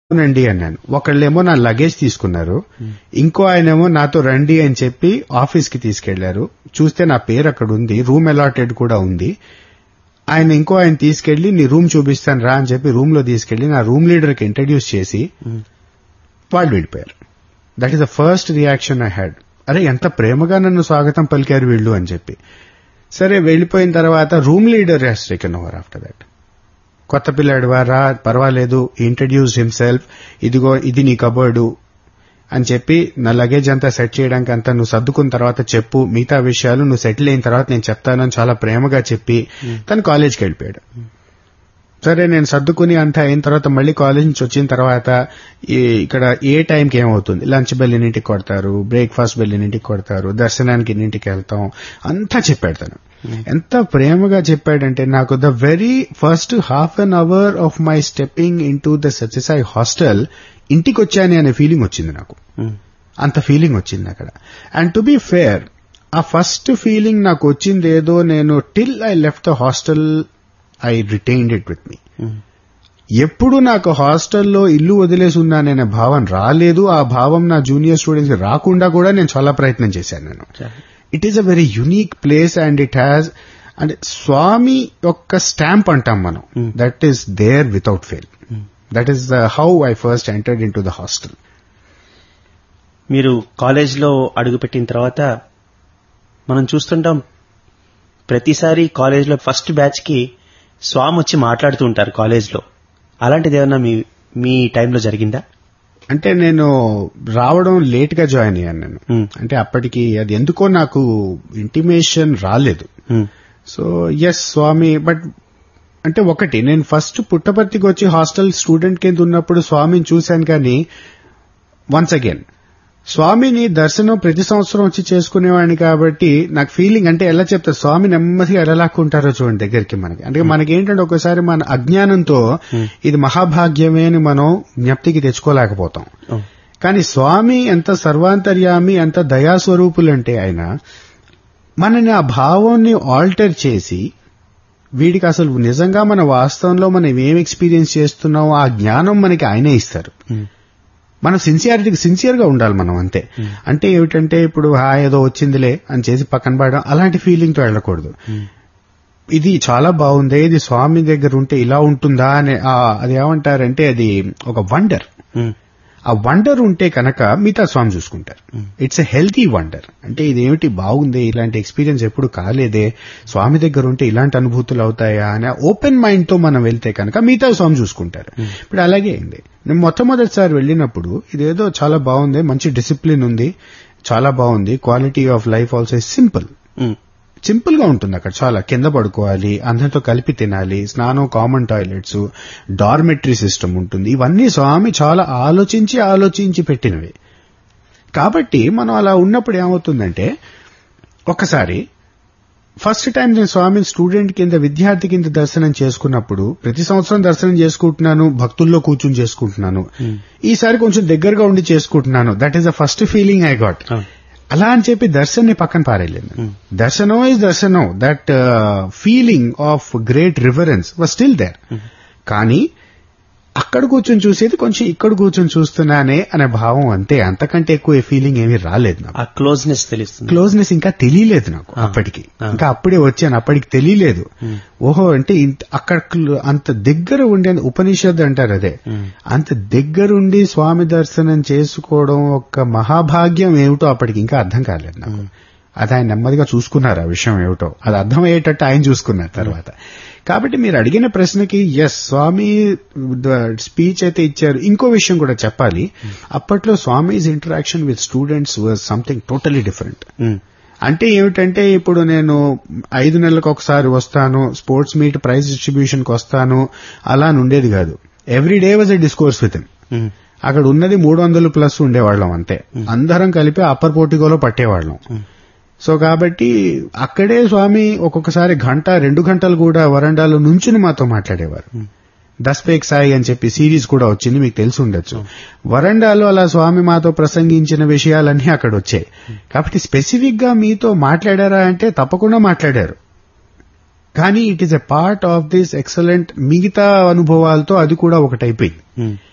అవునండి అన్నాను ఒకళ్ళేమో నా లగేజ్ తీసుకున్నారు ఇంకో ఆయనేమో నాతో రండి అని చెప్పి ఆఫీస్ కి తీసుకెళ్లారు చూస్తే నా పేరు అక్కడ ఉంది రూమ్ అలాటెడ్ కూడా ఉంది ఆయన ఇంకో ఆయన తీసుకెళ్లి నీ రూమ్ చూపిస్తాను రా అని చెప్పి రూమ్ లో తీసుకెళ్లి నా రూమ్ లీడర్ కి ఇంట్రడ్యూస్ చేసి వాళ్ళు వెళ్ళిపోయారు that is the first reaction I had అరే ఎంత ప్రేమగా నన్ను స్వాగతం పలికారు వీళ్ళు అని చెప్పి సరే వెళ్ళిపోయిన తర్వాత room leader has taken over after that కొత్త పిల్లాడు వారా పర్వాలేదు ఇంట్రడ్యూస్ హిమ్సెల్ఫ్ ఇదిగో ఇది నీ కబోర్డు అని చెప్పి నా లగేజ్ అంతా సెట్ చేయడానికి అంతా నువ్వు సర్దుకున్న తర్వాత చెప్పు మిగతా విషయాలు నువ్వు సెటిల్ అయిన తర్వాత నేను చెప్తానని చాలా ప్రేమగా చెప్పి తను కాలేజ్కి వెళ్ళిపోయాడు సరే నేను సర్దుకుని అంతా అయిన తర్వాత మళ్ళీ కాలేజ్ నుంచి వచ్చిన తర్వాత ఈ- ఇక్కడ ఏ టైంకి ఏమవుతుంది లంచ్ బెల్ ఎన్నింటికి కొడతారు బ్రేక్ఫాస్ట్ బెల్ ఎన్నింటికి కొడతారు దర్శనానికి ఎన్నింటికి వెళ్తాం అంతా చెప్పాడు తను ఎంత ప్రేమగా చెప్పాడంటే నాకు the very first half an hour of my stepping in to the Sathya Sai hostel ఇంటికి వచ్చానే అనే ఫీలింగ్ వచ్చింది నాకు అంత ఫీలింగ్ వచ్చింది అక్కడ అండ్ టు బి ఫేర్ ఆ ఫస్ట్ ఫీలింగ్ నాకు వచ్చింది ఏదో నేను till I left the hostel I retained it with me ఎప్పుడు నాకు హాస్టల్లో ఇల్లు వదిలేసి ఉన్నాననే భావం రాలేదు ఆ భావం నా జూనియర్ స్టూడెంట్స్ రాకుండా కూడా నేను చాలా ప్రయత్నం చేశాను నేను it is a very unique place and it has అంటే స్వామి యొక్క స్టాంప్ అంటాం మనం that is there without fail that is how I first entered in to the hostel మీరు కాలేజ్లో అడుగుపెట్టిన తర్వాత మనం చూస్తుంటాం ప్రతిసారి కాలేజ్లో ఫస్ట్ బ్యాచ్ కి స్వామి వచ్చి మాట్లాడుతూ ఉంటారు కాలేజ్లో అలాంటిది ఏమన్నా మీ మీ టైంలో జరిగిందా అంటే నేను రావడం లేట్ గా జాయిన్ అయ్యాను నేను Hmm. అంటే అప్పటికి అది ఎందుకో నాకు ఇంటిమేషన్ రాలేదు Hmm. So yes Swami but అంటే ఒకటి నేను ఫస్ట్ పుట్టపర్తికి వచ్చి హాస్టల్ స్టూడెంట్ కింద ఉన్నప్పుడు స్వామిని చూశాను కానీ వన్స్ అగైన్ స్వామిని దర్శనం ప్రతి సంవత్సరం వచ్చి చేసుకునేవాడిని కాబట్టి నాకు ఫీలింగ్ అంటే ఎలా చెప్తారు స్వామి నెమ్మదిగా ఎలా లాక్కుంటారో చూడండి దగ్గరికి మనకి అంటే మనకి ఏంటంటే ఒకసారి మన అజ్ఞానంతో ఇది మహాభాగ్యమే అని మనం జ్ఞప్తికి తెచ్చుకోలేకపోతాం Oh. కానీ స్వామి ఎంత సర్వాంతర్యామి ఎంత దయాస్వరూపులంటే ఆయన మనని ఆ భావాన్ని ఆల్టర్ చేసి వీడికి అసలు నిజంగా మన వాస్తవంలో మనం ఏం ఎక్స్పీరియన్స్ చేస్తున్నామో ఆ జ్ఞానం మనకి ఆయనే ఇస్తారు Hmm. మనం సిన్సియారిటీకి సిన్సియర్ గా ఉండాలి మనం అంతే అంటే ఏమిటంటే ఇప్పుడు హా ఏదో వచ్చిందిలే అని చేసి పక్కన పడడం అలాంటి ఫీలింగ్ తో వెళ్ళకూడదు ఇది చాలా బాగుంది ఇది స్వామి దగ్గర ఉంటే ఇలా ఉంటుందా అని ఆ, అది ఏమంటారంటే అది ఒక వండర్ Hmm. ఆ వండర్ ఉంటే కనుక మిగతా స్వామి చూసుకుంటారు ఇట్స్ ఎ హెల్తీ వండర్ అంటే ఇదేమిటి బాగుంది ఇలాంటి ఎక్స్పీరియన్స్ ఎప్పుడు కాలేదే స్వామి దగ్గర ఉంటే ఇలాంటి అనుభూతులు అవుతాయా అని ఓపెన్ మైండ్ తో మనం వెళ్తే కనుక మిగతా స్వామి చూసుకుంటారు ఇప్పుడు అలాగే అయింది నేను మొట్టమొదటిసారి వెళ్ళినప్పుడు ఇదేదో చాలా బాగుంది మంచి డిసిప్లిన్ ఉంది చాలా బాగుంది quality of life also simple Hmm. Simple గా ఉంటుంది అక్కడ చాలా కింద పడుకోవాలి అందరితో కలిపి తినాలి స్నానం కామన్ టాయిలెట్స్ డార్మెటరీ సిస్టమ్ ఉంటుంది ఇవన్నీ స్వామి చాలా ఆలోచించి ఆలోచించి పెట్టినవి కాబట్టి మనం అలా ఉన్నప్పుడు ఏమవుతుందంటే ఒకసారి ఫస్ట్ టైం నేను స్వామిని స్టూడెంట్ కింద విద్యార్థి కింద దర్శనం చేసుకున్నప్పుడు ప్రతి సంవత్సరం దర్శనం చేసుకుంటున్నాను భక్తుల్లో కూర్చుని చేసుకుంటున్నాను ఈసారి కొంచెం దగ్గరగా ఉండి చేసుకుంటున్నాను that is the first feeling I got Oh. అలా అని చెప్పి దర్శన్ని పక్కన పారేయలేదు దర్శనం ఇస్ దర్శనం that feeling of great reverence was still there కానీ అక్కడ కూర్చొని చూసేది కొంచెం ఇక్కడ కూర్చొని చూస్తున్నానే అనే భావం అంతే అంతకంటే ఎక్కువ ఫీలింగ్ ఏమీ రాలేదు నాకు ఆ క్లోజ్నెస్ తెలుస్తుంది క్లోజ్నెస్ ఇంకా తెలియలేదు నాకు అప్పటికి ఇంకా అప్పుడే వచ్చాను అప్పటికి తెలియలేదు ఓహో అంటే ఇంత- అక్కడ క్ల- అంత దగ్గర ఉండే ఉపనిషత్తు అంటారు అదే అంత దగ్గరుండి స్వామి దర్శనం చేసుకోవడం ఒక మహాభాగ్యం ఏమిటో అప్పటికి ఇంకా అర్థం కాలేదు నాకు అది ఆయన నెమ్మదిగా చూసుకున్నారు ఆ విషయం ఏమిటో అది అర్థమయ్యేటట్టు ఆయన చూసుకున్నారు తర్వాత కాబట్టి మీరు అడిగిన ప్రశ్నకి ఎస్ స్వామి స్పీచ్ అయితే ఇచ్చారు ఇంకో విషయం కూడా చెప్పాలి అప్పట్లో Swami's interaction with students was something totally different Hmm. అంటే ఏమిటంటే ఇప్పుడు నేను ఐదు నెలలకు ఒకసారి వస్తాను స్పోర్ట్స్ మీట్ ప్రైజ్ డిస్ట్రిబ్యూషన్ కి వస్తాను అలా అని ఉండేది కాదు every day was a discourse with Hmm. అక్కడ ఉన్నది మూడు వందలు ప్లస్ ఉండేవాళ్ళం అంతే అందరం కలిపి అప్పర్ పోర్టికోలో పట్టేవాళ్ళం సో కాబట్టి అక్కడే స్వామి ఒక్కొక్కసారి గంట రెండు గంటలు కూడా వరండాలో నుంచుని మాతో మాట్లాడేవారు దస్పేక్ సాయి అని చెప్పి సిరీస్ కూడా వచ్చింది మీకు తెలిసి ఉండొచ్చు వరండాలో అలా స్వామి మాతో ప్రసంగించిన విషయాలన్నీ అక్కడ వచ్చాయి కాబట్టి స్పెసిఫిక్ గా మీతో మాట్లాడారా అంటే తప్పకుండా మాట్లాడారు కానీ it is a part of this excellent మిగతా అనుభవాలతో అది కూడా ఒకటైపోయింది Hmm.